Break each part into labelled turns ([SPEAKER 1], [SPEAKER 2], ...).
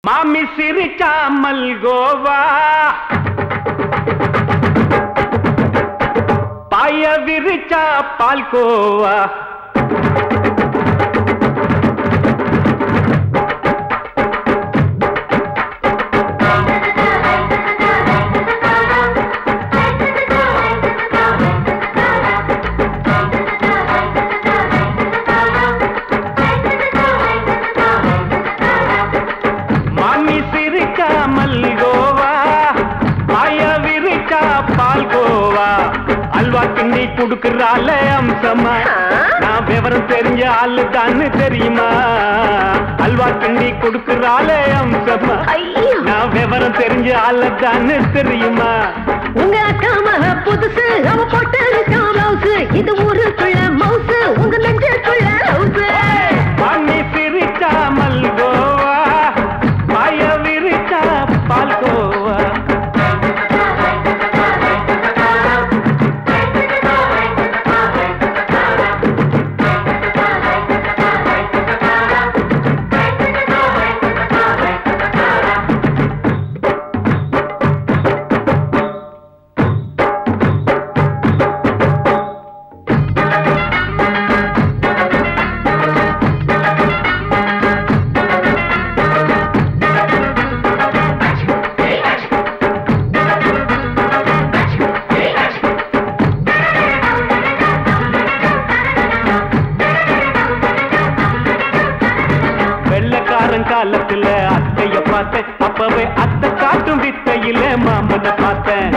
[SPEAKER 1] மாமி சிரிச்சா மல்கோவா பாய விரிச்சா பால்கோவா மாமி சிரிச்சா மல்கோவா பாய விரிச்சா பால்கோவா அல்வா கிண்டி குடுக்கறால அம்சமா நான் விவரம் தெரிஞ்ச ஆளு தான்னு தெரியுமா அல்வா கிண்டி குடுக்கறால அம்சமா
[SPEAKER 2] ஐயோ
[SPEAKER 1] நான் விவரம் தெரிஞ்ச ஆளு தான்னு தெரியுமா
[SPEAKER 2] உங்க அக்கா மக புதுசு அவ போட்டு இருக்கா பிளவுஸ் இது ஊருக்குள்ள மவுசு உங்க நெஞ்சுக்குள்ள ஹவுஸ்
[SPEAKER 1] மாமி சிரிச்சா மல்கோவா பாய விரிச்சா பால்கோவா வெள்ளக்காரன் காலத்துல அத்தைய பார்த்தேன் அப்பவே அத்தை காட்டும் வித்தையில மாமனை பார்த்தேன்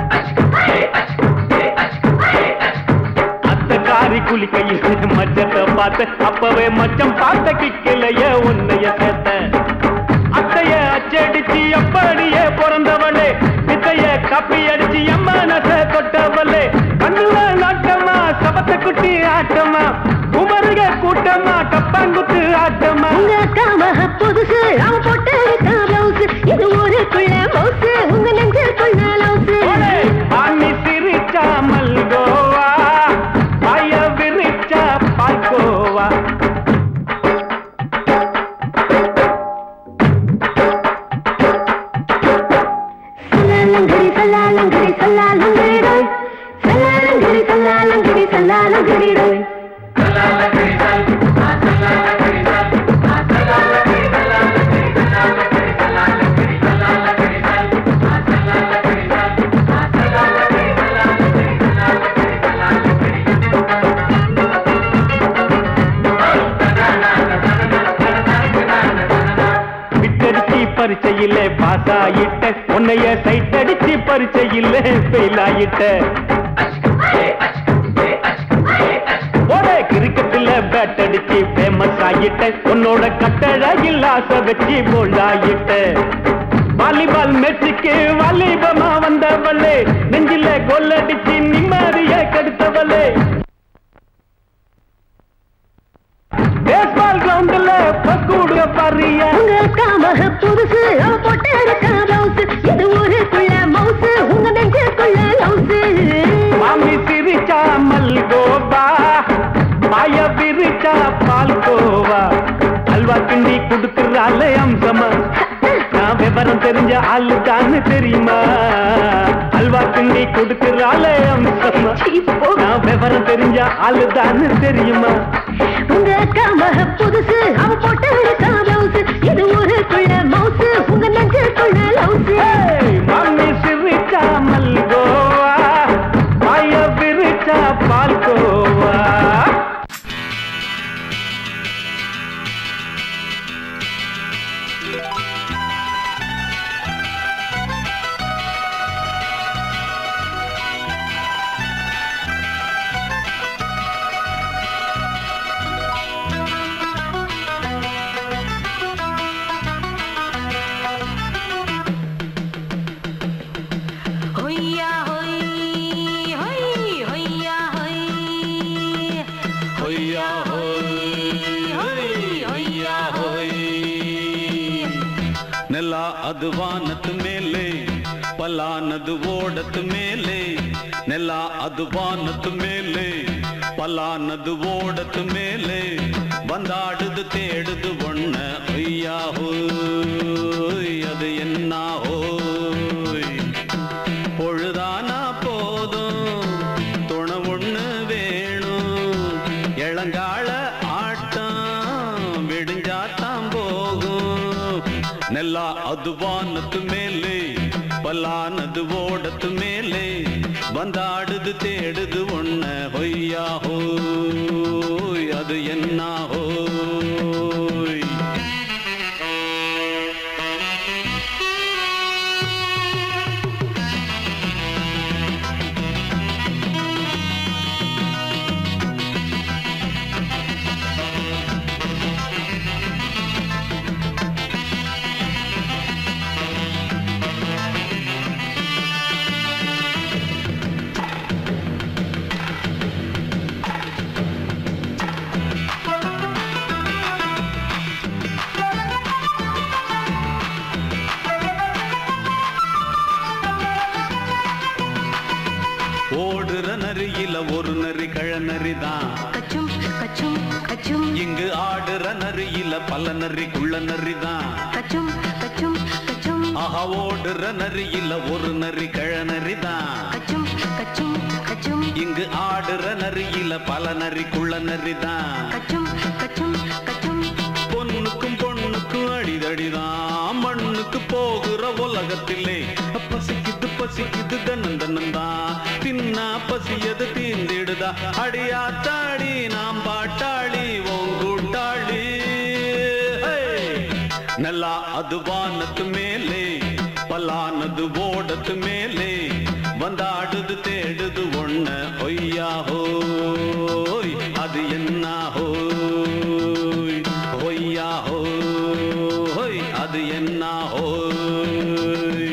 [SPEAKER 1] அத்தை காரி குளிக்கையில் மச்சத்தை பார்த்தேன் அப்பவே மச்சம் பார்த்த கிக்கலைய உன்னைய சேர்த்தேன் அத்தைய அச்சடிச்சு அப்படியே பிறந்தவளே வித்தைய கப்பி அடிச்சு என் மனச தொட்டவளே கண்ணுல நாட்டமா சபத்த குட்டி ஆட்டமா குமருக கூட்டமா கப்பாங்குத்து ஆட்டமா
[SPEAKER 2] உங்க அக்கா மக புதுசு அவ போட்டு இருக்கா பிளவுஸ் இது ஊருக்குள்ள மவுசு உங்க நெஞ்சுக்குள்ள
[SPEAKER 1] ஓலே,
[SPEAKER 2] லவுஸ்
[SPEAKER 1] மாமி சிரிச்சா மல்கோவா பாய விரிச்சா பால்கோவா
[SPEAKER 2] சல்லாலங்கடி சல்லாலங்கடி சல்லாலங்கடி டோய் சல்லாலங்கடி சல்லாலங்கடி சல்லாலங்கடி டோய்
[SPEAKER 1] விட்டடிச்சு பரிச்சையிலே பாஸ் ஆயிட்ட உன்னைய சைட் அடிச்சு பரிச்சையிலே ஃபெயில் ஆயிட்ட ஒரே கிரிக்கெட்ல பேட் அடிச்சு ஃபேமஸ் ஆயிட்ட உன்னோட கட்டழகில் ஆசை வச்சு போல்ட் ஆயிட்ட வாலிபால் மேட்சுக்கு வாலிபமா வந்தவளே நெஞ்சில கோல் அடிச்சு நிம்மதிய கெடுத்தவளே பேஸ்பால் கிரவுண்ட்ல பக்கூடுக பாரியா
[SPEAKER 2] உங்க அக்கா மக புதுசு அவ போட்டு இருக்கா பிளவுஸ் இது ஊருக்குள்ள மவுசு உங்க நெஞ்சுக்குள்ள லவுஸ்
[SPEAKER 1] மாமி சிரிச்சா மல்கோவா மாய விரிச்சா பால்கோவா அல்வா கிண்டி குடுக்கறால அம்சமா நான் விவரம் தெரிஞ்ச ஆளு தான்னு தெரியுமா அல்வா கிண்டி குடுக்கறால அம்சமா நான் விவரம் தெரிஞ்ச ஆளு தான்னு தெரியுமா
[SPEAKER 2] உங்க அக்கா மக புதுசு அவ போட்டு இருக்கா பிளவுஸ் இது ஊருக்குள்ள மவுசு உங்க நெஞ்சுக்குள்ள லவுஸ்
[SPEAKER 1] ஏய், மாமி சிரிச்சா மல்கோவா மாய விரிச்சா பால்கோவா
[SPEAKER 2] ஹொய்யா ஹொய் ஹொய் ஹொய்யா ஹொய்
[SPEAKER 3] ಹೊಯ್ಯ ಹೊಯ್ ಹೊಯ್ಯ ಹೊಯ್ ನೆಲ ಅದು ವಾನದ ಮೇಲೆ ಪಲಾನದು ಓಡದ ಮೇಲೆ ನೆಲ ಅದು ವಾನದ ಮೇಲೆ ಪಲಾನದು ಓಡದ ಮೇಲೆ ಬಂದಾಡುದು ತೇಡುದು ಒಣ್ಣ ಹೊಯ್ಯ ಹೋಯ್ ನೆಲ ಅದು ವಾನದ ಮೇಲೆ பலானது ஓடத்து மேலே வந்தாடுது தேடுது ஒன்ன ஹொய்யா ஹோய் அது என்ன ஹோய் ஓடுற நரியில ஒரு நரி கழநரி தான்
[SPEAKER 2] கச்சும் கச்சும் கச்சும்
[SPEAKER 3] இங்கு ஆடுற நரியில பல நரி குள்ள நரி தான்
[SPEAKER 2] கச்சும் கச்சும் கச்சும்
[SPEAKER 3] ஆஹா ஓடுற நரியில ஒரு நரி கழநரி தான்
[SPEAKER 2] கச்சும் கச்சும் கச்சும்
[SPEAKER 3] இங்கு ஆடுற நரியில பல நரி குள்ள நரி தான்
[SPEAKER 2] கச்சும் கச்சும் கச்சும்
[SPEAKER 3] பொண்ணுக்கும் பொண்ணுக்கும் அடிதடிதான் மண்ணுக்கு போகிற உலகத்திலே பசிக்குது பசிக்குது தன்னன் தன்னந்தான் தின்னா பசியது தீந்திடுதா அடியா தாடி நாம் பாட்டாளி ஓங்கூட்டாளி நல்லா அது வானத்து மேலே பலானது ஓடத்து மேலே வந்தாடுது தேடுது ஒண்ண ஒய்யா ஹோய் அது என்ன ஹோய் ஒய்யா ஹோய் அது என்ன ஹோய்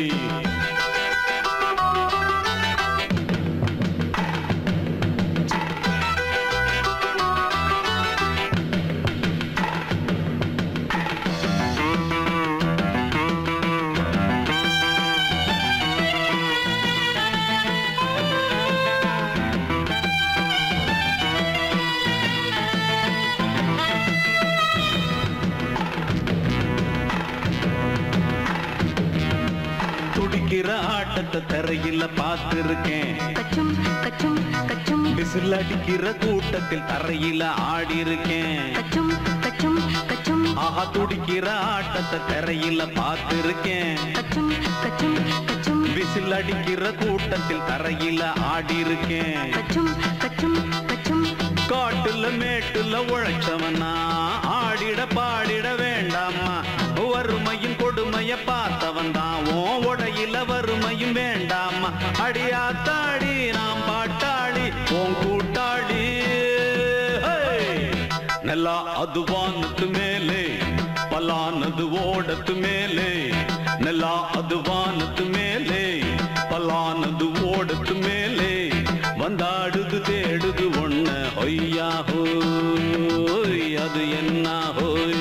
[SPEAKER 3] துடிக்கிற ஆட்டத்தை தரையில பார்த்திருக்கேன்
[SPEAKER 2] கச்சும் கச்சும் கச்சும்
[SPEAKER 3] விசில் அடிக்கிற கூட்டத்தில் தரையில ஆடி இருக்கேன்
[SPEAKER 2] கச்சும் கச்சும் கச்சும்
[SPEAKER 3] ஆஹா துடிக்கிற ஆட்டத்தை தரையில பார்த்திருக்கேன்
[SPEAKER 2] கச்சும் கச்சும் கச்சும்
[SPEAKER 3] விசில் அடிக்கிற கூட்டத்தில் தரையில ஆடி இருக்கேன்
[SPEAKER 2] கச்சும் கச்சும் கச்சும்
[SPEAKER 3] காட்டுல மேட்டுல உழைச்சவனா ஆடிட பாடிட வேண்டாமா வறுமையும் கொடுமைய பார்த்தவன் தான் ஓ உடையில வறுமையும் வேண்டாமா அடியா தாடி நாம் பாட்டாளி ஓன் கூட்டாளி ஹே! நல்லா அது வானத்து மேலே பலானது ஓடத்து மேலே நல்லா அது வானத்து மேலே பலானது ஓடத்து மேலே வந்தாடுது தேடுது ஒண்ண ஒய்யா ஹோய் அது என்ன ஹோய்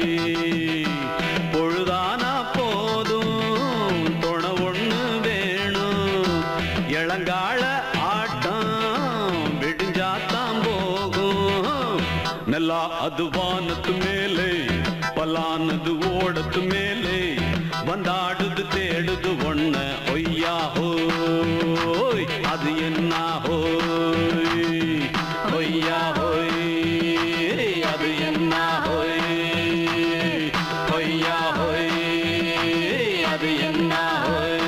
[SPEAKER 3] பொழுதானா போதும் துணை ஒண்ணு வேணும் இளங்கால ஆட்டம் விடிஞ்சாத்தான் போகும் நல்லா அது வானத்து மேலே பலானது ஓடத்து மேலே வந்தாடுது தேடுது ஒண்ண ஒய்யா ஹோய் அது என்ன ஹோய் ஒய்யா ஹோய் அது என்ன ஹோய் ஒய்யா ஹோய் அது என்ன ஹோய்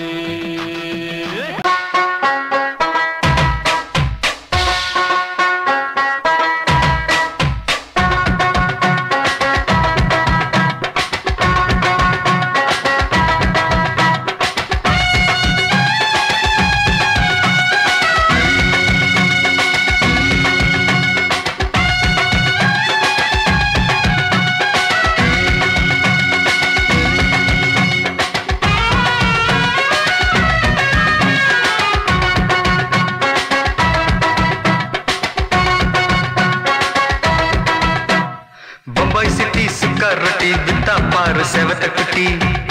[SPEAKER 4] பம்பாய் சிட்டி சுக்கா ரொட்டி வித்தா பாரு செவத்த குட்டி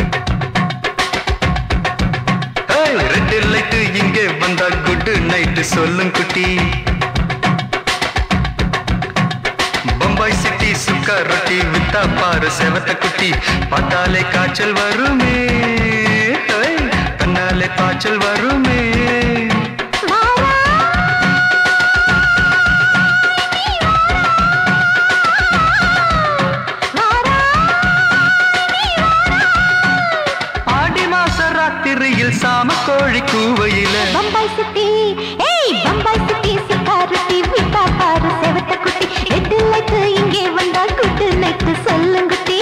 [SPEAKER 4] ரெட் லைட் இங்கே வந்தா குட் நைட் சொல்லும் குட்டி பம்பாய் சிட்டி சுக்கா ரொட்டி வித்தா பாரு செவத்த குட்டி பார்த்தாலே காய்ச்சல் வருமே ஏய், கண்ணாலே காய்ச்சல் வருமே
[SPEAKER 2] வாரா
[SPEAKER 4] ராத்திரியில் சாம கோழி கூவையில
[SPEAKER 2] பம்பாய் சிட்டி ஏய் பம்பாய் சிட்டி சிக்காரத்தி விட்டா பாரு செவத்த குட்டி எட்டு லைட்டு இங்கே வந்தா குட்டு லைட்டு சொல்லுங்குட்டி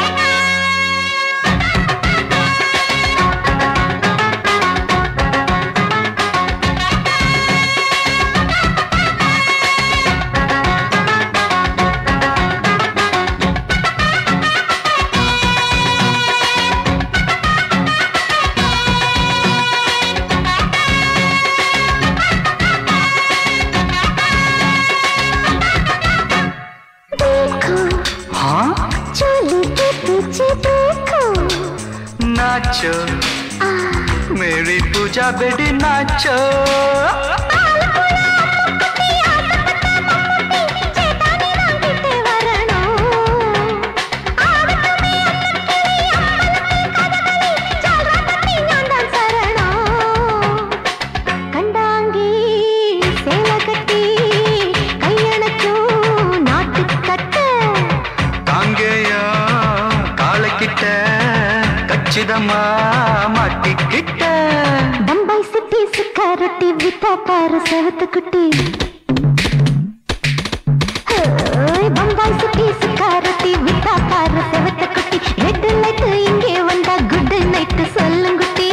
[SPEAKER 2] देखो
[SPEAKER 4] हाँ
[SPEAKER 2] चोली के पीछे देखो
[SPEAKER 4] नाचो मेरी पूजा बेटी नाचो
[SPEAKER 2] சேத்தானி வாங்கிட்டு வரணும் ஆவட்டுமே அன்னக்கிளி அம்பலமே கதகளி ஜால்ராத்தத்தி ஞான்தான் சரணம் கண்டாங்கி சேலை கட்டி கையணக்கும் நாட்டுக்கட்டு
[SPEAKER 4] தாங்கேயா காலக்கிட்ட கச்சிதமா மாட்டிக்கிட்ட
[SPEAKER 2] பம்பாய் சிட்டி சுக்காரொட்டி வித்தா பாரு செவத்து குட்டி ஹோய், பம்பாய் சிட்டி சுக்காரொட்டி வித்தா பாரு செவத்து குட்டி ரெட் லைட் இங்கே வந்தா குட் நைட் சொல்லுங்குட்டி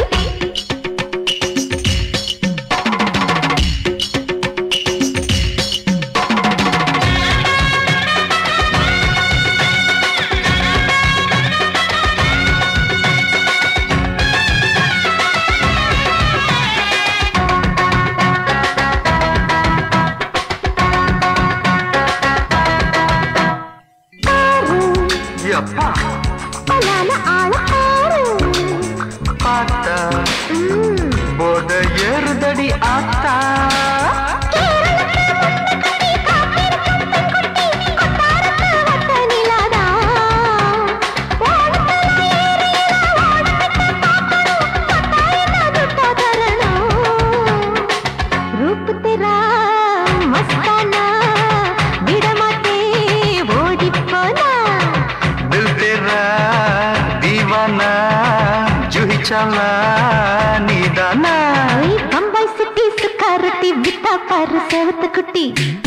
[SPEAKER 2] ஆறு
[SPEAKER 4] எப்பா
[SPEAKER 2] பலான ஆள ஆறு
[SPEAKER 4] பார்த்தா
[SPEAKER 2] ம்,
[SPEAKER 4] போத ஏறுதடி ஆத்தா
[SPEAKER 2] கொட்டாரத்து வட்ட நிலாதான். ஓடத்துல ஏறியதா ஓடவிட்டு பார்க்கணும். தொட்டா என்ன துட்டா தரணும். रूप तेरा मस्ताना விடமாட்டே ஓடிப் போனா
[SPEAKER 4] दिल तेरा दीवाना जूही चाला नीदाना
[SPEAKER 2] ஓய் பம்பாய் சிட்டி சுக்காரத்தி வித்தா பாரு செவத்து குட்டி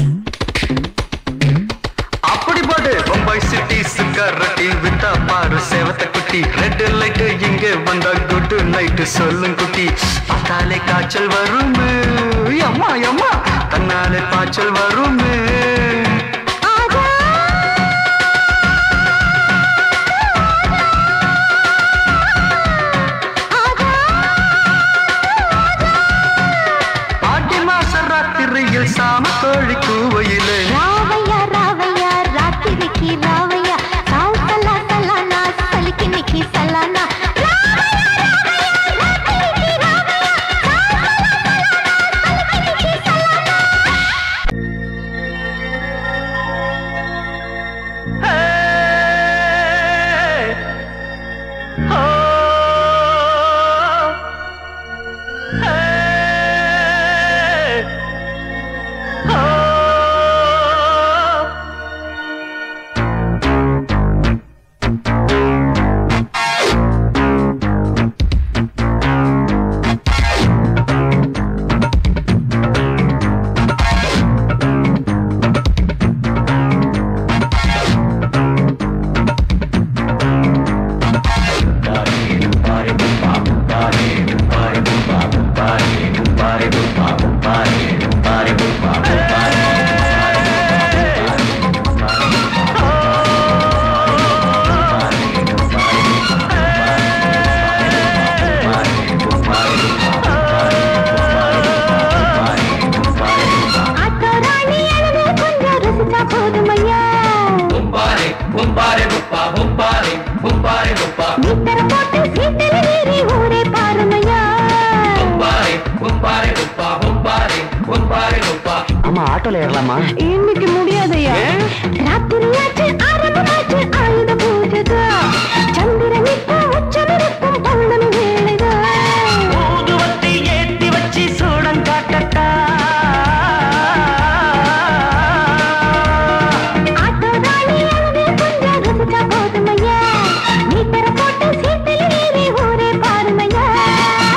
[SPEAKER 4] அப்படி போடு பம்பாய் சிட்டி சிக்காரட்டி வித்தா பாரு சேவத்த குட்டி ரெட் லைட் இங்க வந்தா குட் நைட் சொல்லும் குட்டி பார்த்தாலே காய்ச்சல் வரும் அம்மா அம்மா தன்னாலே பாய்ச்சல் வரும்
[SPEAKER 2] ஆஜா ஆஜா
[SPEAKER 4] ஆடி மாச ராத்திரியில் சாம கோழி கூவையிலே
[SPEAKER 2] ராவையா ராவையா ராத்திரிக்கு ராவையா சால் சலா சலானா சலிக்கு நிக்கி சலானா ஆட்டோ ராணி அழகு கொஞ்சம் ரசிச்சா போதுமையா மீட்டர் போட்டு சீட்டில் ஏறி ஊரே பாருமையா
[SPEAKER 1] ஆமா ஆட்டோல ஏறலாமா
[SPEAKER 2] இன்னைக்கு முடியாதையா ராத்திரியாச்சு ஆரம்பமாச்சு ஆயுத பூஜைதான் சந்திரன் இப்ப உச்சமிருக்கும் பௌர்ணமி வேளைதான்
[SPEAKER 1] ஊதுவத்தி ஏத்தி வச்சு சூடம் காட்டட்டா
[SPEAKER 2] ஆட்டோ ராணி அழகு கொஞ்சம் ரசிச்சா போதுமையா மீட்டர் போட்டு சீட்டில் ஏறி ஊரே பாருமையா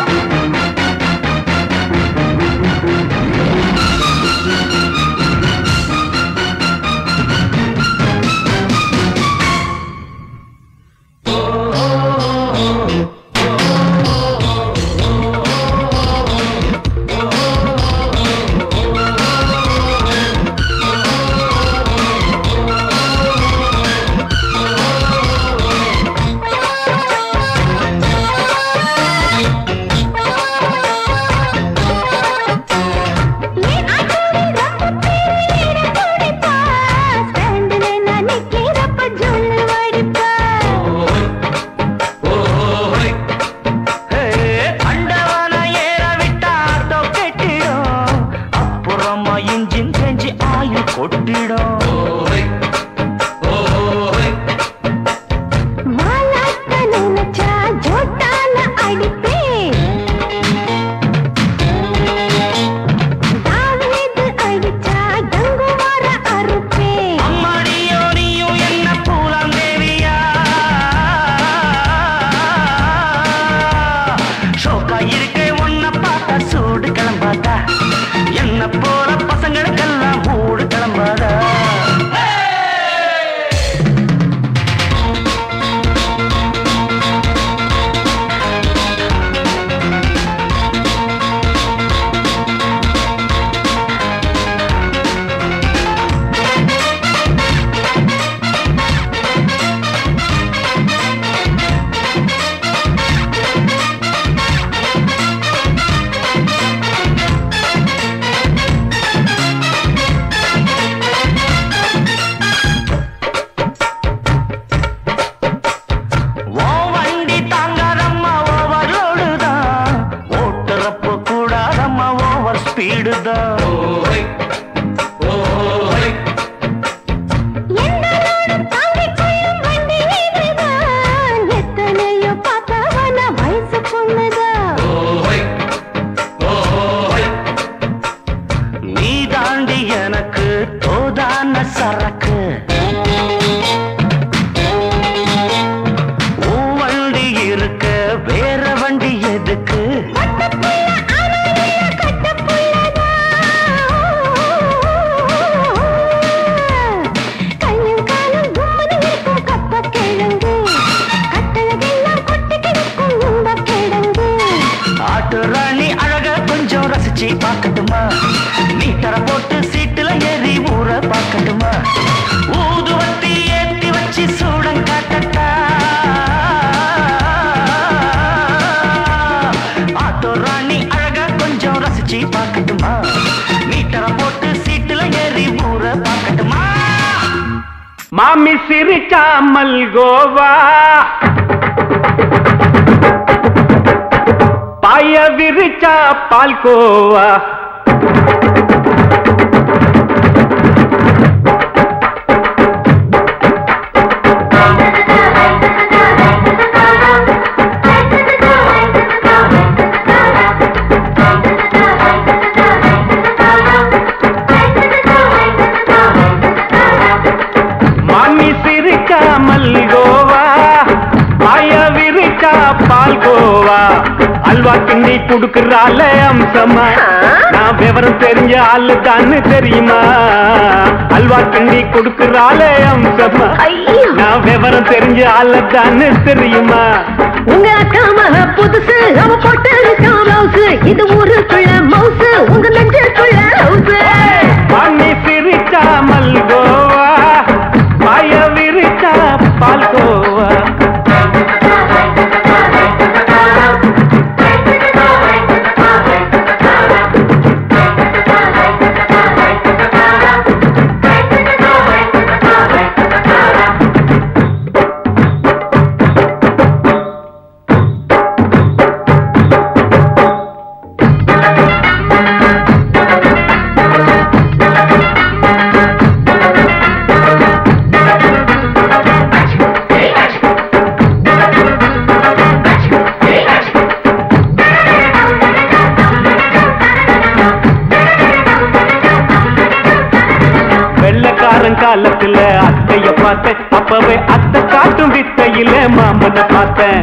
[SPEAKER 1] சிரிச்சா மல்கோவா பாய விரிச்சா பால்கோவா மாமி சிரிச்சா மல்கோவா பாய விரிச்சா பால்கோவா அல்வா கிண்டி குடுக்கறால அம்சமா நான் விவரம் தெரிஞ்ச ஆளு தான்னு தெரியுமா அல்வா கிண்டி குடுக்கறால அம்சமா
[SPEAKER 5] ஐயோ
[SPEAKER 1] நான் விவரம் தெரிஞ்ச ஆளு தான்னு தெரியுமா
[SPEAKER 5] உங்க அக்கா மக புதுசு அவ போட்டு இருக்கா பிளவுஸ் இது ஊருக்குள்ள மவுசு உங்க நெஞ்சுக்குள்ள ஹவுஸ்
[SPEAKER 1] மாமி சிரிச்சா மல்கோவா பாய விரிச்சா பால்கோவா வெள்ளக்காரன் காலத்துல அத்தைய பார்த்தேன் அப்பவே அத்தை காட்டும் வித்தையில மாமனை பார்த்தேன்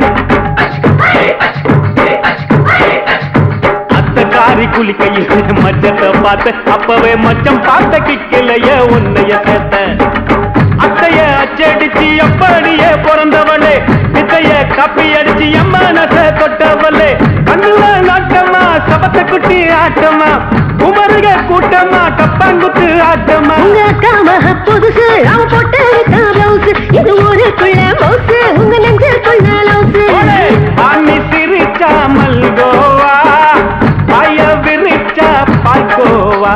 [SPEAKER 1] அத்தை காரி குளிக்கையில் மச்சத்தை பார்த்தேன் அப்பவே மச்சம் பார்த்த கிக்கலைய உன்னைய சேர்த்த அத்தைய அச்சடிச்சு அப்படியே பிறந்தவளே வித்தைய கப்பி அடிச்சு என் மனச தொட்டவளே கண்ணுல நாட்டமா சபத்த குட்டி ஆட்டமா குமருக கூட்டமா கப்பாங்குத்து ஆட்டமா
[SPEAKER 5] உங்க அக்கா மக புதுசு அவ போட்டு இருக்கா பிளவுஸ் இது ஊருக்குள்ள மவுசு உங்க நெஞ்சுக்குள்ள
[SPEAKER 1] ஓலே,
[SPEAKER 5] லவுஸ்
[SPEAKER 1] மாமி சிரிச்சா மல்கோவா பாய விரிச்சா பால்கோவா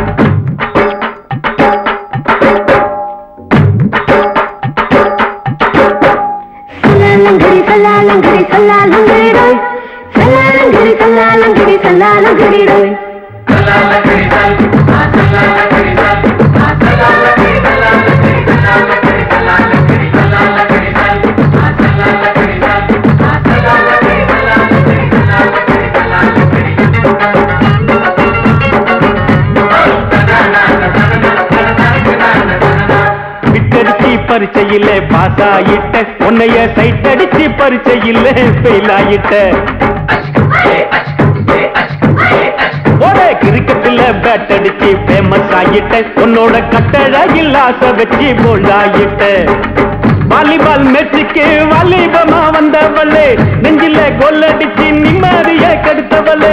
[SPEAKER 5] சல்லாலங்கடி சல்லாலங்கடி சல்லாலங்கடி டோய் சல்லாலங்கடி சல்லாலங்கடி சல்லாலங்கடி டோய்
[SPEAKER 1] விட்டடிச்சு பரிச்சையில பாஸ் ஆயிட்ட உன்னைய சைட் அடிச்சு பரிச்சையில ஃபெயில் ஆயிட்ட ஒரே கிரிக்கெட்ல பேட் அடிச்சு ஃபேமஸ் ஆயிட்ட உன்னோட கட்டழகில் ஆசை வச்சு போல்ட் ஆயிட்ட வாலிபால் மேட்சுக்கு வாலிபமா வந்தவளே நெஞ்சில கோல் அடிச்சு நிம்மதிய கெடுத்தவளே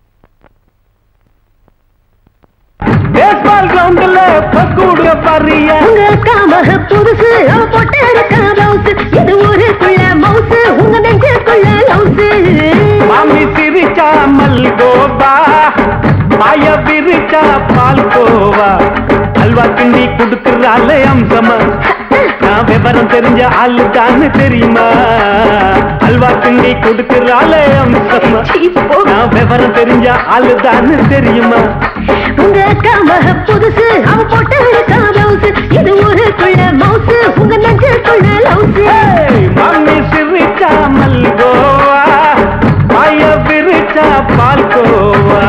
[SPEAKER 1] பேஸ்பால் கிரவுண்ட்ல பக்கூடுக பாரியா
[SPEAKER 5] உங்க அக்கா மக புதுசு அவ போட்டு இருக்கா பிளவுஸ் இது ஊருக்குள்ள மவுசு உங்க நெஞ்சுக்குள்ள லவுஸ்
[SPEAKER 1] மாமி சிரிச்சா மல்கோவா பாய விரிச்சா பால்கோவா அல்வா கிண்டி குடுக்கறால அம்சமா நான் விவரம் தெரிஞ்ச ஆளு தான்னு தெரியுமா அல்வா கிண்டி குடுக்கறால அம்சமா நான் விவரம் தெரிஞ்ச ஆளு தான்னு தெரியுமா
[SPEAKER 5] உங்க அக்கா மக புதுசு அவ போட்டு இருக்கா பிளவுஸ் இது ஊருக்குள்ள மவுசு உங்க நெஞ்சுக்குள்ள லவுஸ்
[SPEAKER 1] ஏய், மாமி சிரிச்சா மல்கோவா பாய விரிச்சா பால்கோவா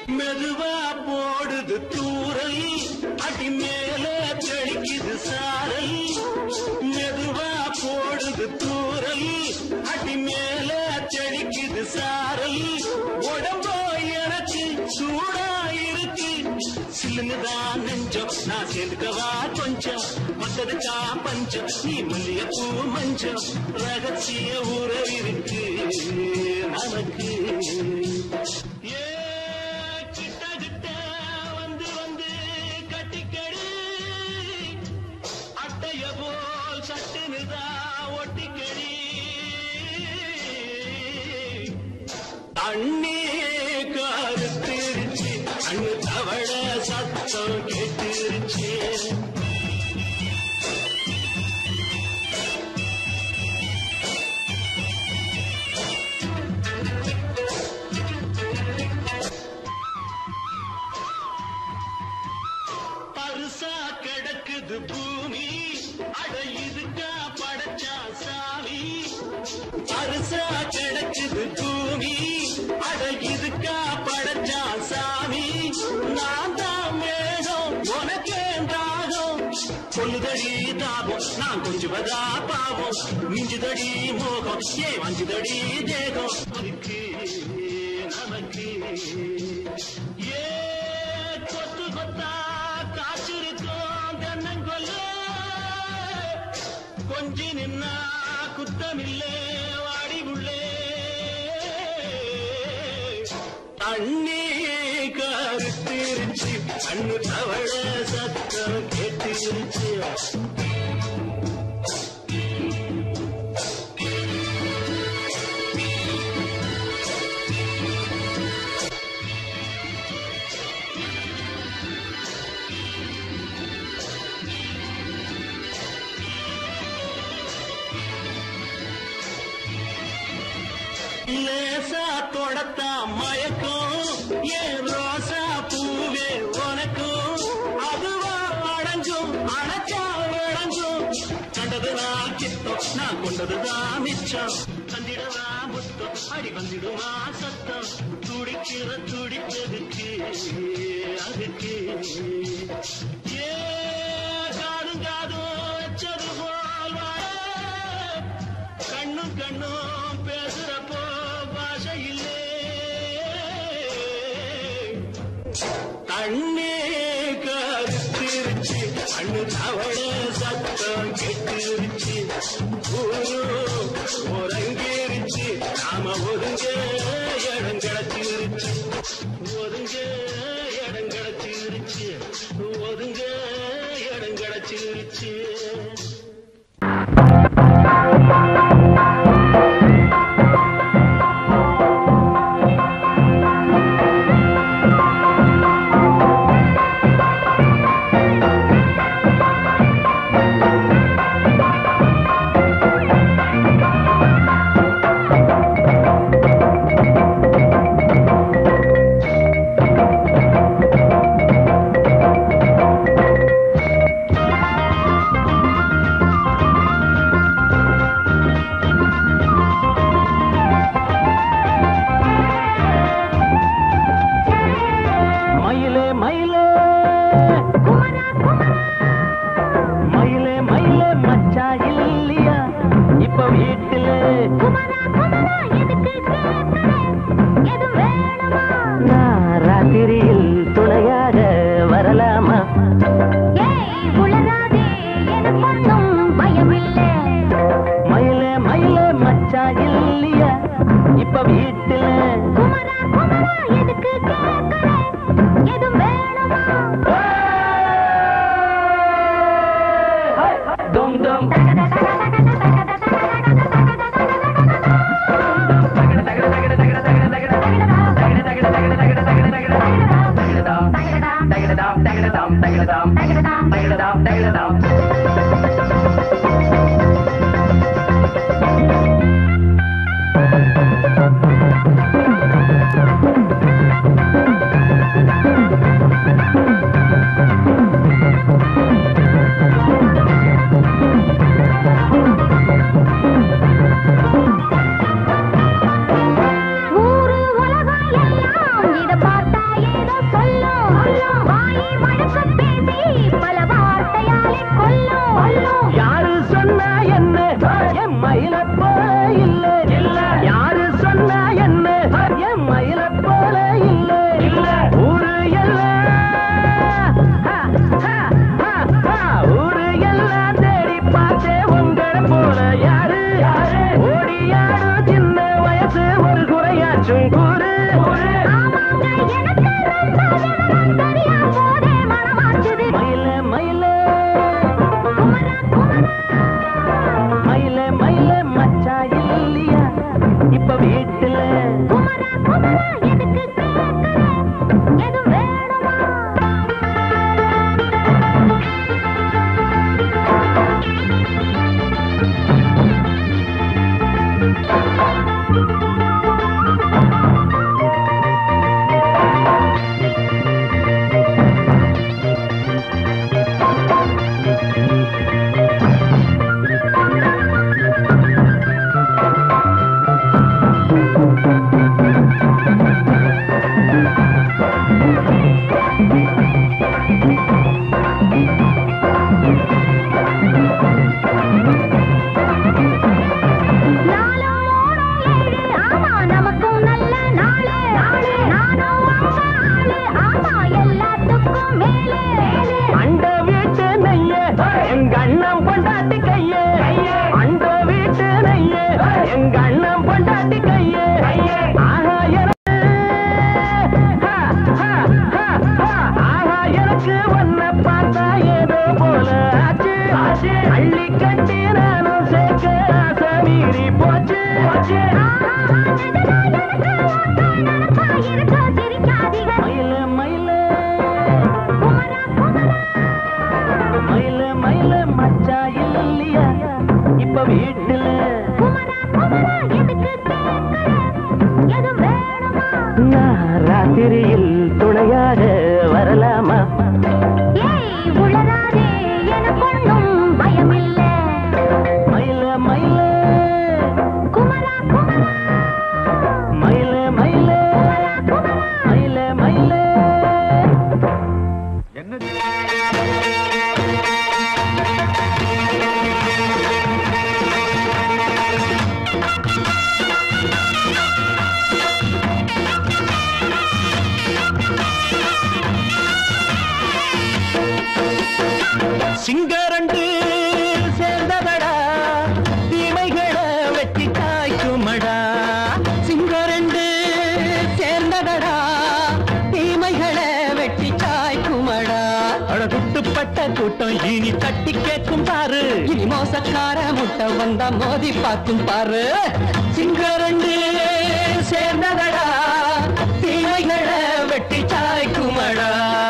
[SPEAKER 6] மெதுவா போடுது தூரல் அடி மேல தெளிக்குது சாரல் மெதுவா போடுது தூரல் அடி மேல தெளிக்குது சாரல் உடம்போ எனக்கு சூடா இருக்கு சில்லுங்கதான் நெஞ்சம் நான் சேர்ந்துக்கவா கொஞ்சம் மத்ததுக்கா பஞ்சம் நீ மல்லிய பூ மஞ்சம் ரகசிய உறவு இருக்கு நமக்கு ஏ கிட்ட கிட்ட வந்து வந்து கட்டிக்கடி அட்டைய போல் சட்டுனுதா ஒட்டிக்கடி அண்ணே கருத்திருச்சு அண்ணு தவள சத்தம் கேட்டுருச்சு பருசா கிடக்குது பூமி அட இதுக்கா படைச்சா சாமி பருசா கிடக்குது பூமி அட இதுக்கா படைச்சா சாமி நான் தான் மேகம் உனக்கே தாகம் சொல்லுதடி தாபம் நான் கொஞ்சுவதா பாவம் மிஞ்சுதடி மோகம் ஏ வஞ்சுதடி தேகம் அதுக்கு நமக்கு ஏ கொத்து கொத்தா காற்றிருக்கோம் தென்னங்கொல்ல கொஞ்சி நின்னா குத்தமில்லே வாடி உள்ளே தண்ணி கருத்திருச்சு கண்ணு தவழ சத்தம் கேட்டுருச்சு லேசா தொடத்தா மயக்கம் ஏன் ரோசா பூவே உனக்கும் அதுவா அடைஞ்சும் அணைச்சா விளைஞ்சும் கண்டது நான் சித்தம் நான் கொண்டதுதான் மிச்சம் தந்திடவா முத்தம் அடி வந்திடுமா சத்தம் துடிக்கிற துடிப்பதுக்கு அதுக்கு ஏ காதும் காதும் வச்சது போல் வாழ கண்ணும் கண்ணும் பேசுறப்போ பாஷை இல்லே தண்ணே கருத்திருச்சு கண்ணு தவள சத்தம் கெட்டுருச்சு ஊரு உறங்கிருச்சு நாம ஒதுங்க இடம் கிடச்சிருச்சு ஒதுங்க இடம் கிடச்சிருச்சு ஒதுங்க இடம் கிடச்சிருச்சு
[SPEAKER 1] மயிலே மயிலே மயிலே மயிலே மச்சா இல்லையா இப்ப வீட்டுல நான் ராத்திரியில் துணையாக வரலாமா மயிலே மயிலே மச்சா இல்லையா இப்ப வீட்டுல டும் டும்
[SPEAKER 2] ஊரு உலகம் எல்லாம் இத பார்த்தாயே
[SPEAKER 1] கொஞ்சம் கூறு
[SPEAKER 5] ஆமாங்க எனக்கு ரொம்ப விவரம் தெரியாம போதே மனமாச்சுது
[SPEAKER 1] மயில மயில
[SPEAKER 5] குமரா குமரா
[SPEAKER 1] மயில மயில மச்சா இல்லையா இப்ப வீட்டுல
[SPEAKER 5] குமரா குமரா எதுக்கு கேட்கிறேன் எது வேணுமா நாலு மூணு ஏழு ஆமா நமக்கும் நல்ல நாளு நானும் அம்மா ஆளு ஆமா எல்லாத்துக்கும் மேலே
[SPEAKER 1] அண்ட வீட்டு நெய்ய எங்க அண்ணன் பொண்டாட்டி கைய அண்ட வீட்டு நெய்ய எங்க அண்ணன் பொண்டாட்டி கைய ஆஹா எனக்கு ஹா, ஹா, ஹா, ஹா. ஆஹா எனக்கு ஒன்ன பார்த்தா ஏதோ போல ஆச்சு அள்ளி கட்டி நானும் சேர்க்க ஆசை மீறி போச்சு போச்சு மயில மயில மயில மயில மச்சா இல்லையா இப்ப வீட்டுல நான் ராத்திரியில் துணையாக வரலாமா மயில மயில மயில மயில மயில மயில சிங்கரண்டு சேர்ந்ததடா தீமைகளை வெட்டி காய்க்குமடா சிங்கரண்டு சேர்ந்ததடா தீமைகளை வெட்டி காய்க்குமடா அழகுட்டுப்பட்ட கூட்டம் இனி தட்டி கேட்கும் பாரு இனி மோசக்கார முட்டை வந்தா மோதி பார்க்கும் பாரு சிங்கரண்டு சேர்ந்ததடா தீமைகளை வெட்டி சாய்க்குமடா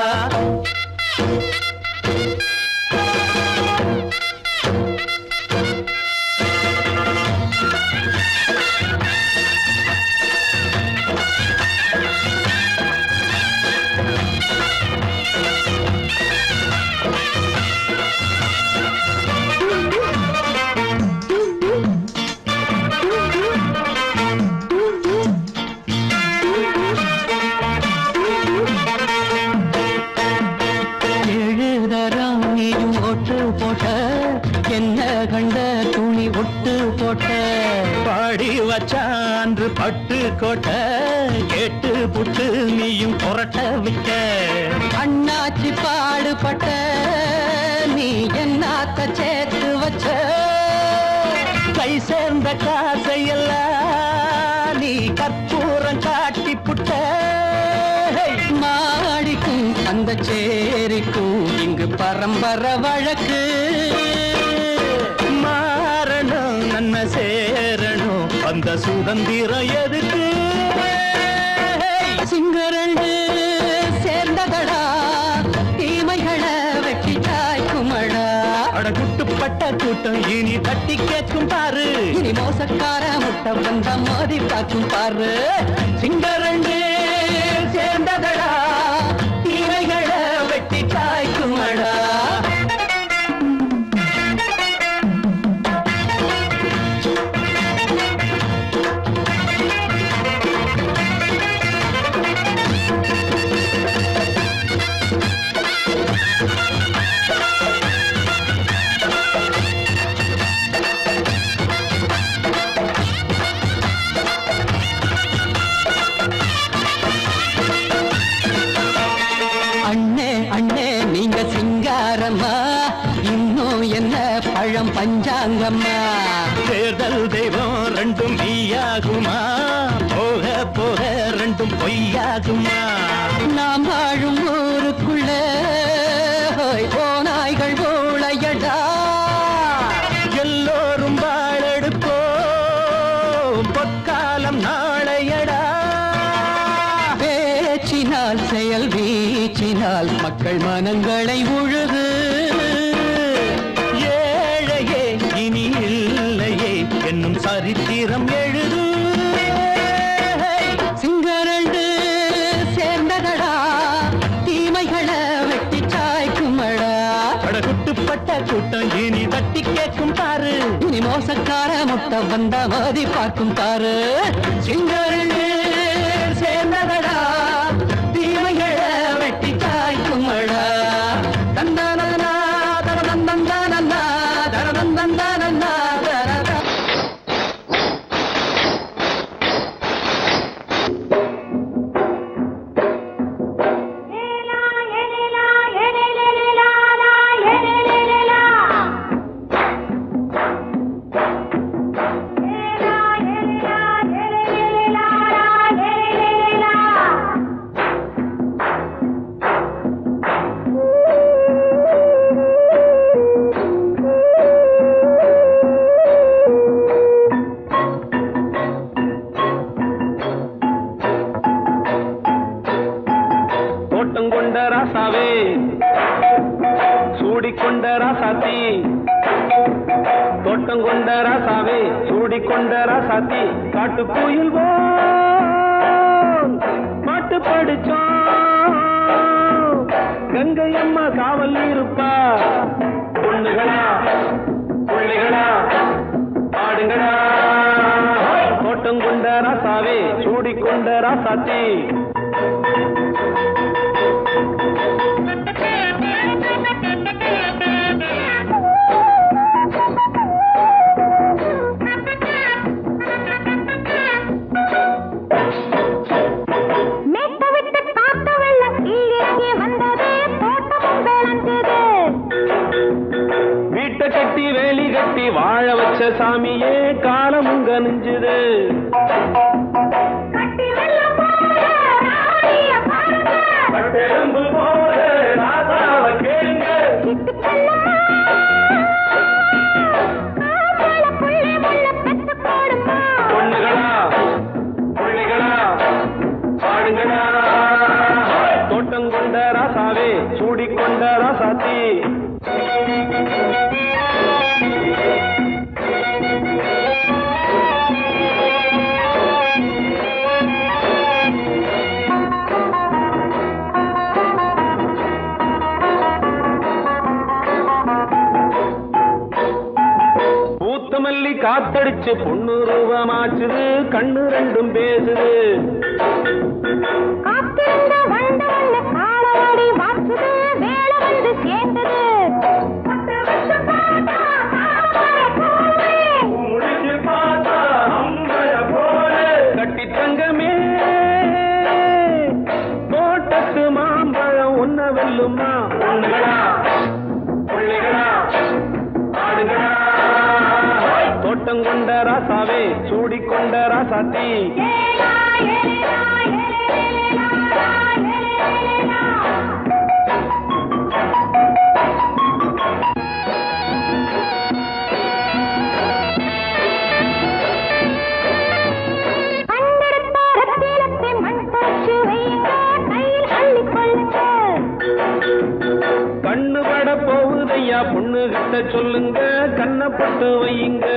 [SPEAKER 1] எழுதறாம் நீயும் ஒட்டு போட்ட என்ன கண்ட துணி ஒட்டு போட்ட பாடி வச்சான்று பட்டு கோட்ட கேட்டு புட்டு நீயும் புரட்ட விட்ட அண்ணாச்சி பாடுபட்ட நீ என்னாத்த சேர்த்து வச்ச கை சேர்ந்த காசையெல்லாம் நீ கற்பூரம் காட்டி புட்ட மாடிக்கும் அந்த சேரிக்கும் இங்கு பரம்பரை வழக்கு மாறணும் நன்மை சேரணும் அந்த சுதந்திரம் எதுக்கு சிங்கரண்டு சேர்ந்ததடா தீமைகளை வெட்டி காய்க்குமடா அட குட்டுப்பட்ட கூட்டம் இனி தட்டி கேட்கும் பாரு இனி மோசக்கார முட்டை வந்த மோதி பார்க்கும் பாரு சிங்கரண்டு சேர்ந்ததடா தீமைகளை வெட்டி காய்க்குமடா அண்ணே அண்ணே நீங்க சிங்காரம்மா இன்னும் என்ன பழம் பஞ்சாங்கம்மா தேர்தல் தெய்வம் ரெண்டும் நீயாகுமா போக போக ரெண்டும் பொய்யாகுமா
[SPEAKER 7] நாம் வாழும் ஊருக்குள்ள ஓநாய்கள் ஊழையடா
[SPEAKER 1] எல்லோரும் வாழெடுப்போம் பொற்காலம் நாளையடா
[SPEAKER 7] பேச்சினால் செயல் வீச்சினால் மக்கள் மனங்களை உழுது
[SPEAKER 1] ஏழையே இனி இல்லையே என்னும் சரித்திரம் எழுது
[SPEAKER 7] சிங்கரண்டு சேர்ந்ததடா தீமைகளை வெட்டி சாய்க்குமடா
[SPEAKER 1] படகுட்டுப்பட்ட கூட்டம் இனி தட்டி கேட்கும் பாரு
[SPEAKER 7] இனி மோசக்கார முட்டை வந்த மதி பார்க்கும் தாரு சிங்கரண்டு சேர்ந்ததடா தீமைகளை வெட்டி சாய்க்குமடா தந்தானா தரதந்தந்தானா தரதந்தந்தானா தரதா
[SPEAKER 1] தோட்டம் கொண்ட ராசாவே சூடிக்கொண்ட ராசாத்தி தோட்டம் கொண்ட ராசாவே சூடிக்கொண்ட ராசாத்தி காட்டு கோயில் பாட்டு படிச்சோம் கங்கை அம்மா காவல் இருப்பா பொண்ணுகளா பிள்ளைகளா ஆடுங்களா தோட்டம் கொண்ட ராசாவே சூடிக்கொண்ட ராசாத்தி
[SPEAKER 5] மேட்ட விட்டு காத்த வெள்ளம் கீழே வந்தது தோட்டமும் விளைஞ்சது
[SPEAKER 1] வீட்டை கட்டி வேலி கட்டி வாழ வச்ச சாமியே காலமுங்க நெஞ்சுது
[SPEAKER 5] கட்டி வெள்ளம் போல ராணிய பாருங்க
[SPEAKER 1] பட்டெலும்பு போல ராசாவை கேளுங்க
[SPEAKER 5] சிட்டு செல்லம்மா காவல புள்ளி முள்ள பெத்து போடுமா
[SPEAKER 1] பொண்ணுகளா பிள்ளைகளா பாடுங்களா தோட்டம் கொண்ட ராசாவே சூடிக்கொண்ட ராசாத்தி பூத்த மல்லி காத்தடிச்சு பொண்ணு ரூபமாச்சுது கண்ணு ரெண்டும் பேசுது
[SPEAKER 5] காத்திருந்த வண்டு வந்து காலவாடி வாச்சுது வேலை வந்து சேர்ந்தது பத்து வருஷம் பார்த்தா தாமரை பூவே.
[SPEAKER 1] முடிச்சு பார்த்தா அம்பர போல கட்டி தங்கமே தோட்டத்து மாம்பழம் உன்ன வெல்லுமா பொண்ணுகளா பிள்ளைகளா ஆடுகளா தோட்டம் கொண்ட ராசாவே சூடிக்கொண்ட ராசாத்தி
[SPEAKER 5] ஏலா, ஏலேலா, ஏலேலேலா, ஏலேலேலா. கண்டெடுத்த ரத்தினத்தை மண் போச்சு வையுங்க, கையில் அள்ளிக் கொள்ளுங்க.
[SPEAKER 1] கண்ணு பட போகுதையா பொண்ணு கிட்ட சொல்லுங்க கண்ணப்பட்டு வையுங்க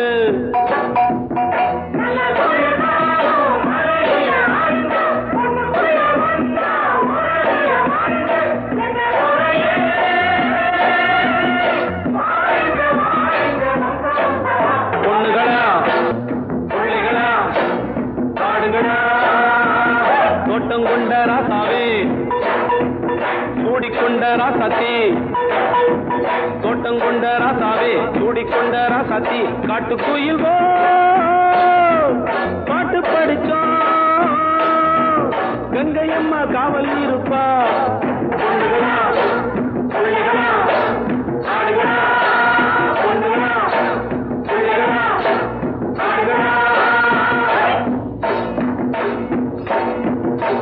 [SPEAKER 1] பொண்ணுகளா பிள்ளைகளா ஆடுகளா தோட்டம் கொண்ட ராசாவே சூடிக்கொண்ட ராசாத்தி தோட்டம் கொண்ட ராசாவே சூடிக்கொண்ட ராசாத்தி காட்டு கோயில் பாட்டு படிச்சோம் கங்கை அம்மா காவல் இருப்பா பொண்ணுகளா, பிள்ளைகளா, ஆடுகளா, பொண்ணுகளா, பிள்ளைகளா, ஆடுகளா.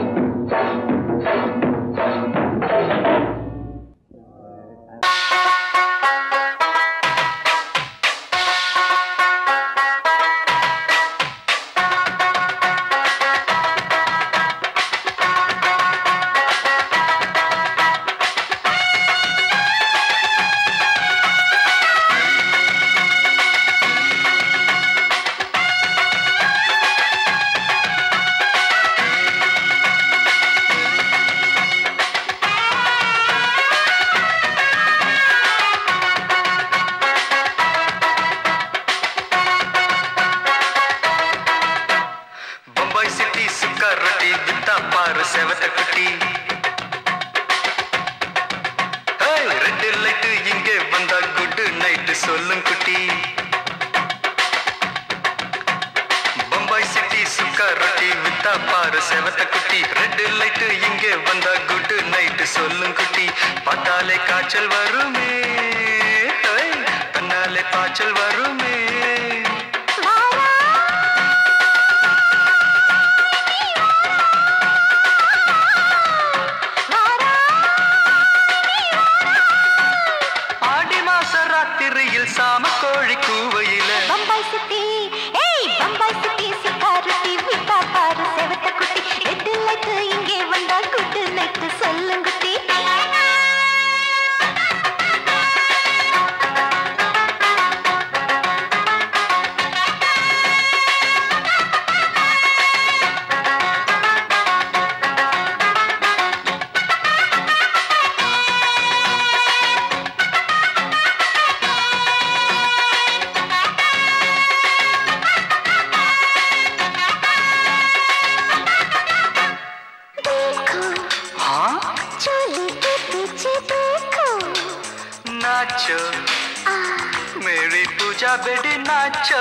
[SPEAKER 4] சுக்கர் ரொட்டி வித்தா பாரு செவத்த குட்டி ஏய், ரெண்டு லைட்டு இங்கே வந்தா குட் நைட்டு சொல்லும் குட்டி பம்பாய் சிட்டி சுக்கர் ரொட்டி வித்தா பாரு செவத்த குட்டி ரெட் லைட்டு இங்கே வந்தா குட் நைட்டு சொல்லும் குட்டி பார்த்தாலே காய்ச்சல் வருமே ஏய், கண்ணாலே காய்ச்சல் வருமே ஆடி மாச ராத்திரியில் சாம கோழி கூவையில
[SPEAKER 2] பம்பாய் சிட்டி ஏய் பம்பாய் சிட்டி சிக்காரட்டி விட்டா பாரு செவத்த குட்டி ரெட்டு லைட்டு இங்கே வந்தா குட்டு நைட்டு சொல்லுங்குட்டி देखो
[SPEAKER 4] हाँ
[SPEAKER 2] चोली के पीछे देखो
[SPEAKER 4] नाचो मेरी पूजा बेटी नाचो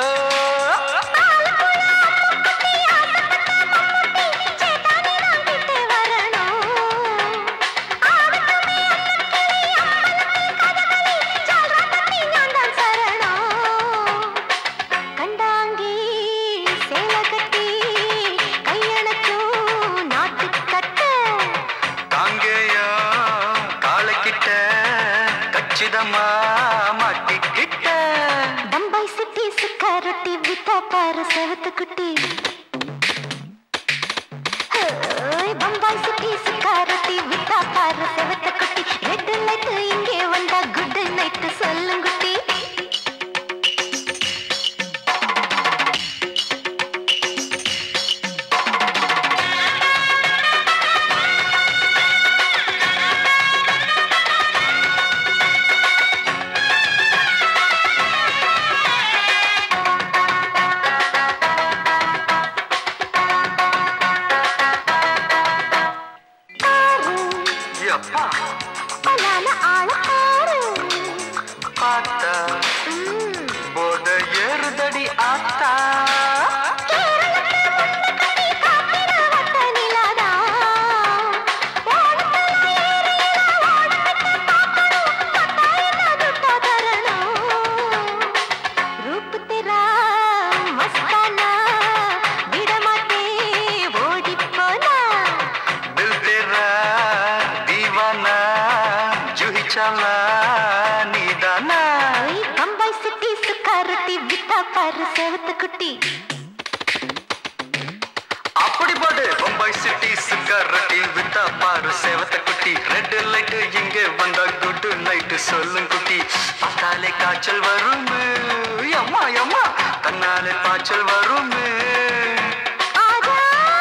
[SPEAKER 2] சேட்டானே நான் கிட்டே வரணும் ஆடட்டுமே அன்னக்கிளி அம்பலமே கதகளி ஜால்ராட்டமே நான் தான் சரணம் கண்டாங்கி சேலை கட்டி கையணக்கும் நாட்டுக்கட்டு
[SPEAKER 4] காங்கேயா காலக்கிட்ட கச்சிதமா மாட்டிக்கிட்ட
[SPEAKER 2] பம்பாய் சிட்டி சுக்கா ரொட்டி வித்தா பாரு செவத்து குட்டி ஹோய், பம்பாய் சிட்டி சுக்கா ரொட்டி வித்தா பாரு செவத்து குட்டி ரெட் லைட் இங்கே வந்தா குட் நைட் சொல்லுங்குட்டி ஆறு
[SPEAKER 4] எப்பா
[SPEAKER 2] பலான ஆள ஆறு
[SPEAKER 4] பார்த்தா
[SPEAKER 2] ம்,
[SPEAKER 4] போத ஏறுதடி ஆத்தா
[SPEAKER 2] கேரளத்து முன்ன கட்டி காப்பின வட்ட நிலாதா. ஓடத்துல ஏறினா ஓடப்பட்டு பார்க்கணும், கட்டாயம் துட்டா தரணும். ரூப் தெரா மஸ்தானா, விடமாட்டே ஓடிப் போனா.
[SPEAKER 4] दिल तेरा दीवाना जूही चला नीदाना
[SPEAKER 2] ஓய், பம்பாய் சிட்டி சுக்காரத்தி வித்தா பாரு செவத்து குட்டி
[SPEAKER 4] அப்படி போடு பம்பாய் சிட்டி சிக்கரட்டி வித்தா பாரு சேவத்த குட்டி ரெட் லைட் இங்க வந்தா குட் நைட் சொல்லும் குட்டி பார்த்தாலே காய்ச்சல் வருமே அம்மா அம்மா தன்னாலே பாய்ச்சல் வருமே
[SPEAKER 2] ஆஜா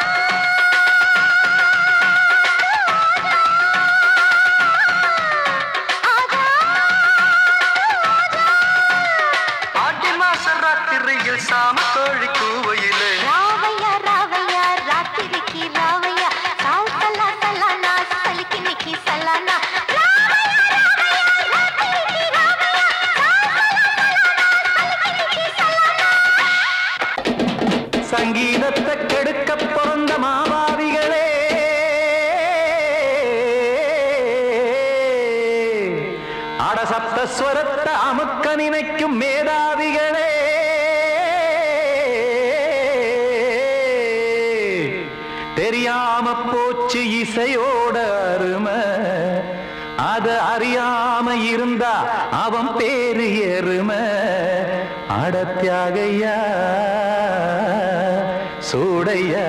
[SPEAKER 4] ஆடி மாச ராத்திரியில் சாம கோழி கூவையிலே
[SPEAKER 2] ராவையா ராவையா ராத்திரிக்கு ராவையா சாவு சல்லா சல்லானா சலிக்கு நிக்கி சல்லானா
[SPEAKER 1] சங்கீதத்தை கெடுக்க பிறந்த மாபாவிகளே அடசப்த ஸ்வரத்தை அமுக்க நினைக்கும் மேதாவிகளே தெரியாம போச்சு இசையோட அருமை அத அறியாம இருந்தா அவன் பேரு எருமை அடத்தியாகையா சூடையா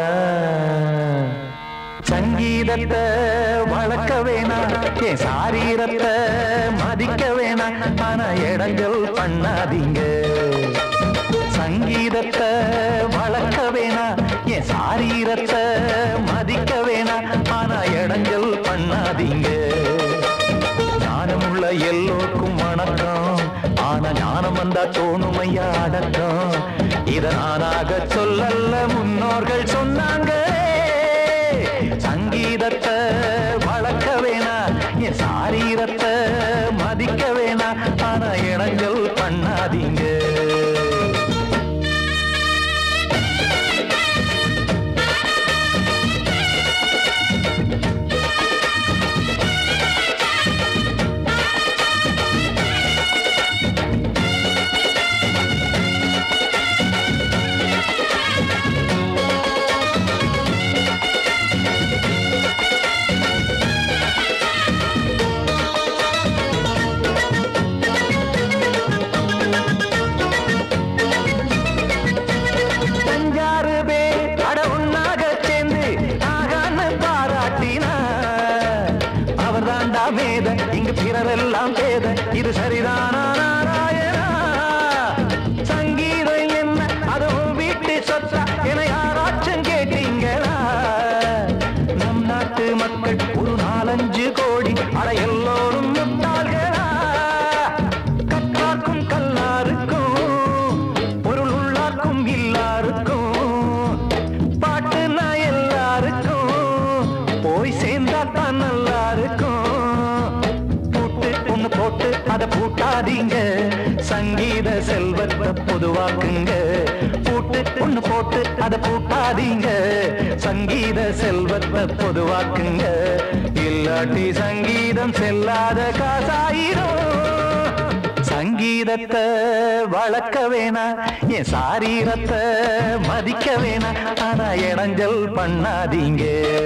[SPEAKER 1] சங்கீதத்தை வளர்க்க வேணாம் என் சாரீரத்தை மதிக்க வேணாம் ஆனா இடங்கள் பண்ணாதீங்க சங்கீதத்தை வளர்க்க வேணாம் என் சாரீரத்தை மதிக்க வேணாம் ஆனா இடங்கள் பண்ணாதீங்க ஞானமுள்ள எல்லோருக்கும் வணக்கம் ஆனா ஞானம் வந்தா தோணுமையா அடக்கம் இத நானாக சொல்லல்ல முன்னோர்கள் சொன்னாங்க
[SPEAKER 8] பூட்டாதீங்க சங்கீத செல்வத்தை பொதுவாக்குங்க பூட்டு ஒண்ணு போட்டு அதை பூட்டாதீங்க சங்கீத செல்வத்தை பொதுவாக்குங்க இல்லாட்டி சங்கீதம் செல்லாத காசாயிரும் சங்கீதத்தை வளர்க்க வேணா என் சாரீரத்தை மதிக்க வேணா ஆனா இடைஞ்சல் பண்ணாதீங்க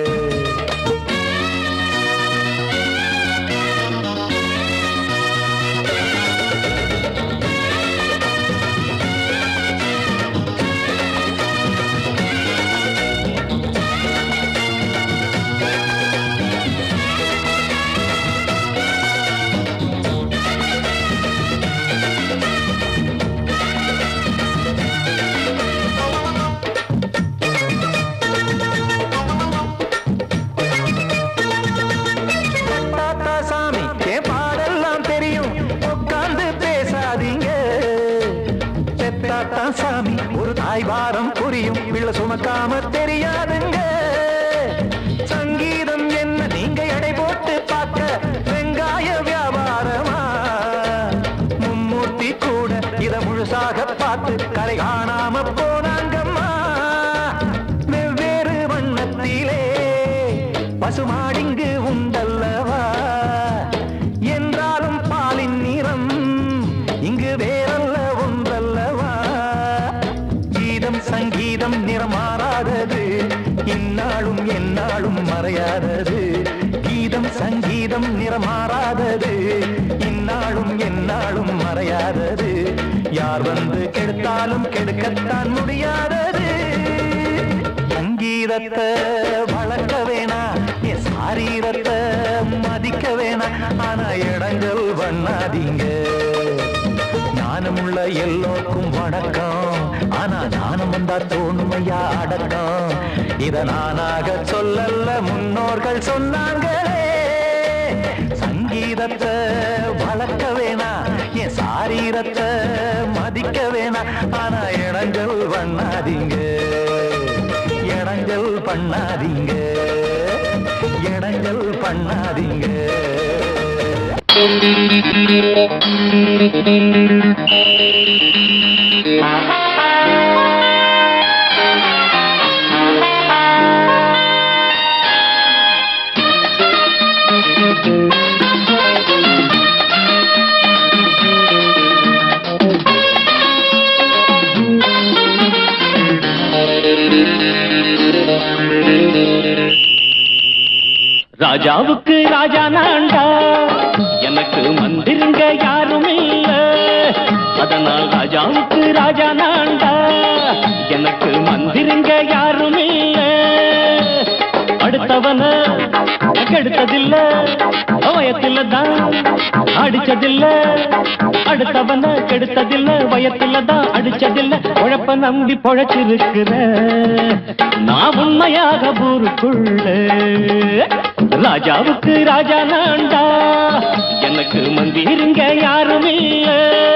[SPEAKER 8] தாத்தா சாமி என் பாடெல்லாம் தெரியும் உட்கார்ந்து பேசாதீங்க பெத்தாத்தா சாமி ஒரு தாய் வாரம் புரியும் பிள்ளை சுமக்காம தெரியாதுங்க சங்கீதம் என்ன நீங்க எடை போட்டு பார்க்க வெங்காய வியாபாரமா மும்மூர்த்தி கூட இத முழுசாக பார்த்து கரை காணாம போனாங்கம்மா வெவ்வேறு வண்ணத்திலே பசுமாடிங்கு உண்டல்லவா என்றாலும் பாலின் நிறம் இங்கு வேறல்ல ஒன்றல்லவா கீதம் சங்கீதம் நிறமாறாதது இந்நாளும் எந்நாளும் மறையாதது கீதம் சங்கீதம் நிறமாறாதது இந்நாளும் எந்நாளும் மறையாதது யார் வந்து கெடுத்தாலும் கெடுக்கத்தான் முடியாதது சங்கீதத்தை வளர்க்க வேணா என் சாரீரத்தை மதிக்க வேணா ஆனா இடங்கள் பண்ணாதீங்க ஞானமுள்ள எல்லோருக்கும் வணக்கம் ஆனா ஞானம் வந்தா தோணுமையா அடக்கம் இத நானாக சொல்லல்ல முன்னோர்கள் சொன்னாங்களே சங்கீதத்தை வளர்க்க வேணா என் சாரீரத்தை மதிக்க வேணா ஆனா இடங்கள் பண்ணாதீங்க இடங்கள் பண்ணாதீங்க இடங்கள் பண்ணாதீங்க
[SPEAKER 1] ராஜாவுக்கு ராஜா நான்டா எனக்கு மந்திருங்க யாரும் இல்ல அதனால் ராஜாவுக்கு ராஜா நான்டா எனக்கு மந்திருங்க யாரும் இல்ல அடுத்தவன கெடுத்ததில்ல வயத்துல தான் அடிச்சதில்ல அடுத்தவன கெடுத்ததில்ல வயத்துல தான் அடிச்சதில்ல உழப்ப நம்பி பொழைச்சிருக்கிற நான் உண்மையாக ஊருக்குள்ள ராஜாவுக்கு ராஜா நான்டா எனக்கு மந்திருங்க யாரும் இல்ல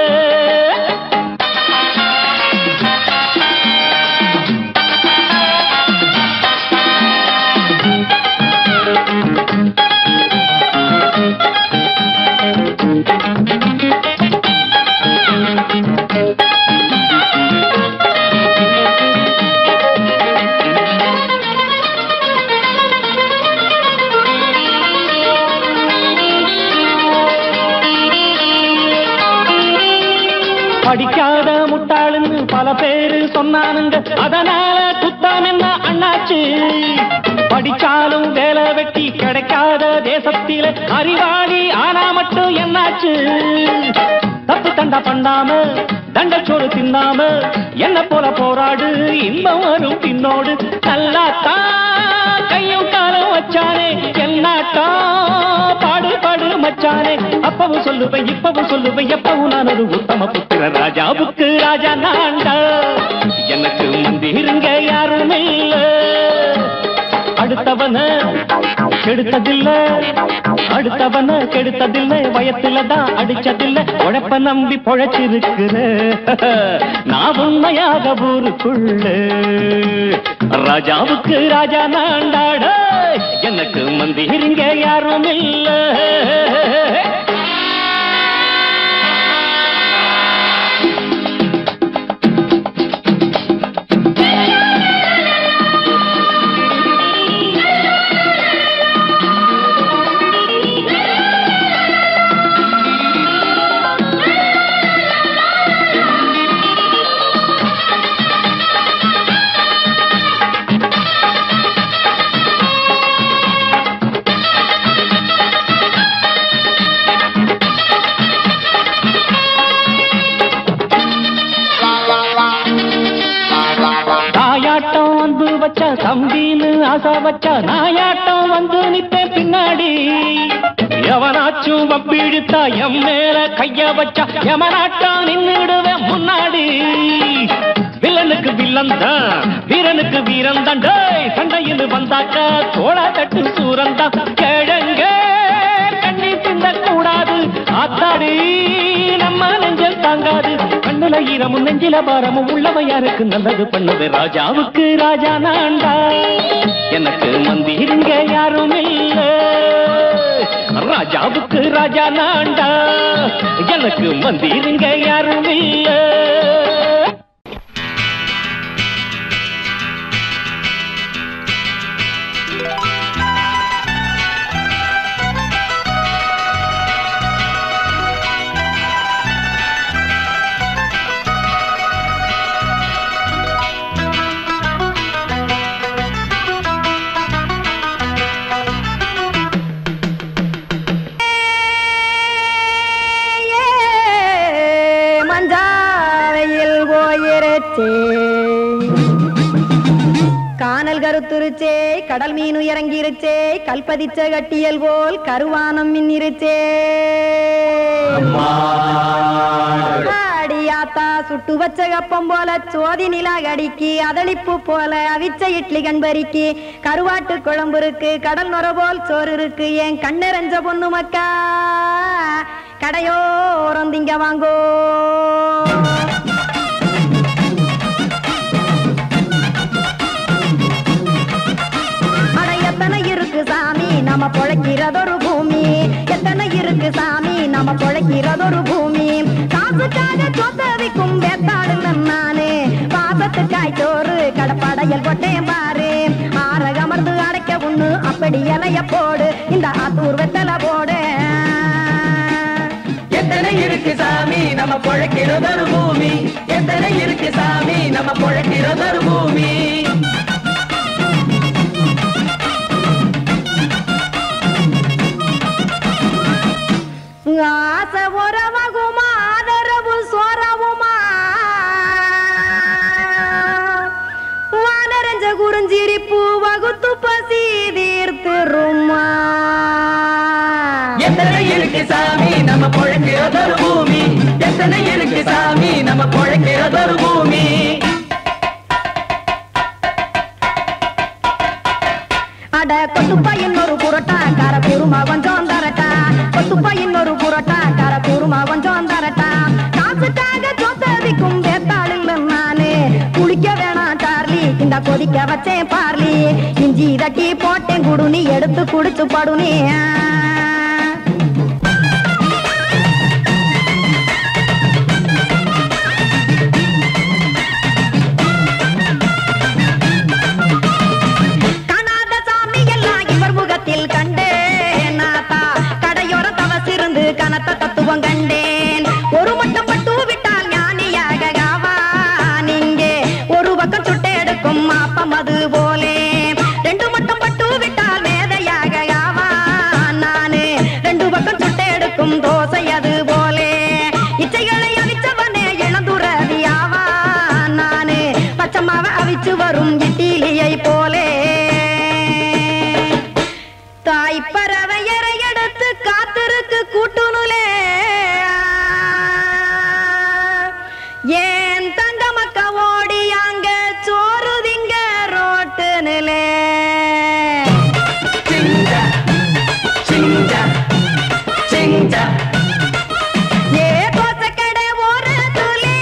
[SPEAKER 1] படிக்காத முட்டாளுன்னு பல பேரு சொன்னானுங்க அதனால குத்தம் என்ன அண்ணாச்சு படிச்சாலும் வேலை வெட்டி கிடைக்காத தேசத்தில அறிவாளி ஆனா மட்டும் என்னாச்சு தப்பு தண்டா பண்ணாம தண்டச்சோறு தின்னாம என்ன போல போராடு இன்பம் வரும் பின்னோடு நல்லாத்தான் கையும் காலம் வச்சானே என்னாட்டா பாடு பாடு மச்சானே அப்பவும் சொல்லுவேன் இப்பவும் சொல்லுவேன் எப்பவும் நான் ஒரு உத்தம புத்திர ராஜாவுக்கு ராஜா நான்டா எனக்கு மந்திருங்க யாரும் இல்ல அடுத்தவன கெடுத்ததில்ல அடுத்தவன கெடுத்ததில்ல வயத்துல தான் அடிச்சதில்ல உழைப்ப நம்பி பொழைச்சிருக்கிற நான் உண்மையாக ஊருக்குள்ள ராஜாவுக்கு ராஜா நான்டாட எனக்கு மந்திருங்க யாரும் இல்ல
[SPEAKER 7] வச்சா தம்பின்னு ஆசா வச்சா நாயாட்டம் வந்து நிப்பேன் பின்னாடி எவனாச்சும் வப்பிழுத்தா எம் மேல கைய வச்சா எவனாட்டம் நின்னுடுவேன் முன்னாடி வில்லனுக்கு வில்லன் தான் வீரனுக்கு வீரன் தான் டேய் சண்டையில் வந்தாக்கா தோளா தட்டு சூரன் தான் கிழங்க கண்ணி சிந்த கூடாது ஆத்தாடி நம்ம நெஞ்சல் தாங்காது கண்ணுல ஈரமும் நெஞ்சில பாரமும் உள்ளவ யாருக்கு நல்லது பண்ணது ராஜாவுக்கு ராஜா நான்டா எனக்கு மந்திருங்க யாரும் இல்ல ராஜாவுக்கு ராஜா நான்டா எனக்கு மந்திருங்க யாரும் இல்ல
[SPEAKER 9] மஞ்சாவையில் போயிருச்சே கானல் கருத்துருச்சே கடல் மீன் இறங்கிருச்சே கல்பதிச்ச கட்டியல் போல் கருவானம் மின்னிருச்சே அடியாத்தா சுட்டு வச்ச கப்பம் போல சோதி நிலா கடிக்கு அதளிப்பு போல அவிச்ச இட்லி கண்பறிக்கு கருவாட்டு குழம்பு இருக்கு கடல் நுர போல் சோறு இருக்கு என் கண்ணெரஞ்ச பொண்ணு மக்கா கடையோரம் திங்க வாங்கோ அட எத்தனை இருக்கு சாமி நம்ம பொழைக்கிறதொரு பூமி எத்தனை இருக்கு சாமி நம்ம பொழைக்கிறதொரு பூமி காசுக்காக சொத்தவிக்கும் வேத்தாடுங்க நானு பாசத்துக்காய் சோறு கடப்படையல் கொட்டேன் பாரு ஆற கமர்ந்து அடைக்க ஒண்ணு அப்படி இலைய போடு இந்த ஆத்தூர் வெத்தலை போடு
[SPEAKER 8] எத்தனை இருக்கு சாமி நம்ம பொழைக்கிறதொரு பூமி எத்தனை இருக்கு சாமி நம்ம பொழைக்கிறதொரு பூமி
[SPEAKER 9] ஆசை உறவகுமா ஆதரவு சோறவுமா வானரஞ்ச குறிஞ்சிரிப்பு வகுத்து பசி தீர்த்துருமா
[SPEAKER 8] எத்தனை இருக்கு சாமி நம்ம பொழைக்கிறதொரு பூமி எத்தனை இருக்கு சாமி நம்ம பொழைக்கிறதொரு பூமி
[SPEAKER 9] அட கொத்துப்பா இன்னொரு புரோட்டா கார பெருமா கொஞ்சம் தரட்டா கொத்துப்பா இன்னொரு புரோட்டா கார பெருமா கொஞ்சம் தரட்டா காசுக்காக சொத்ததிக்கும் வேத்தாளுங்க நானு குளிக்க வேணாம் சார்லி இந்த கொதிக்க வச்சேன் பார்லி இஞ்சி தட்டி போட்டேன் குடுனி எடுத்து குடிச்சு படுனி காணாத சாமி எல்லாம் இவர் முகத்தில் கண்டேன் நாத்தா கடையோர தவசிருந்து கனத்த தத்துவம் கண்டேன் ஒரு மட்டும் பட்டு விட்டால் ஞானியாக காவான் இங்கே ஒரு பக்கம் சுட்டு எடுக்கும் மாப்பம் அது போலே ரெண்டு மட்டும் பட்டு விட்டால் மேதையாக காவான் நானு ரெண்டு பக்கம் சுட்டு எடுக்கும் தோசை அது போலே இச்சைகளை அழிச்சவனே இளந்துறவி ஆவான் நானு பச்சமாவ அவிச்சு வரும் இட்டிலியை போலே தாய் பறவையரை எடுத்து காத்திருக்கு கூட்டுனுலே ஏன் தங்க மக்க ஓடி அங்க சோறு திங்க ரோட்டு நிலே
[SPEAKER 8] சிங்கா சிங்கா சிங்கா
[SPEAKER 9] ஏ தோசை கடை ஒரு துளி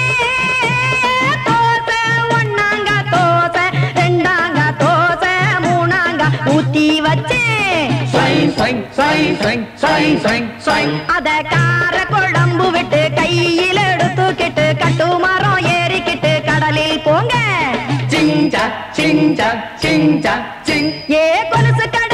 [SPEAKER 9] தோசை ஒண்ணாங்க தோசை ரெண்டாங்க தோசை மூணாங்க ஊத்தி வச்சேன்
[SPEAKER 8] சை சை சை சை சை சை சை
[SPEAKER 9] அத கார குழம்பு விட்டு கையில் எடுத்துக்கிட்டு கட்டு மரம் ஏறிக்கிட்டு கடலில் போங்க
[SPEAKER 8] சிங்கா சிங்கா சிங்கா சிங்
[SPEAKER 9] ஏ கொலுசு கடை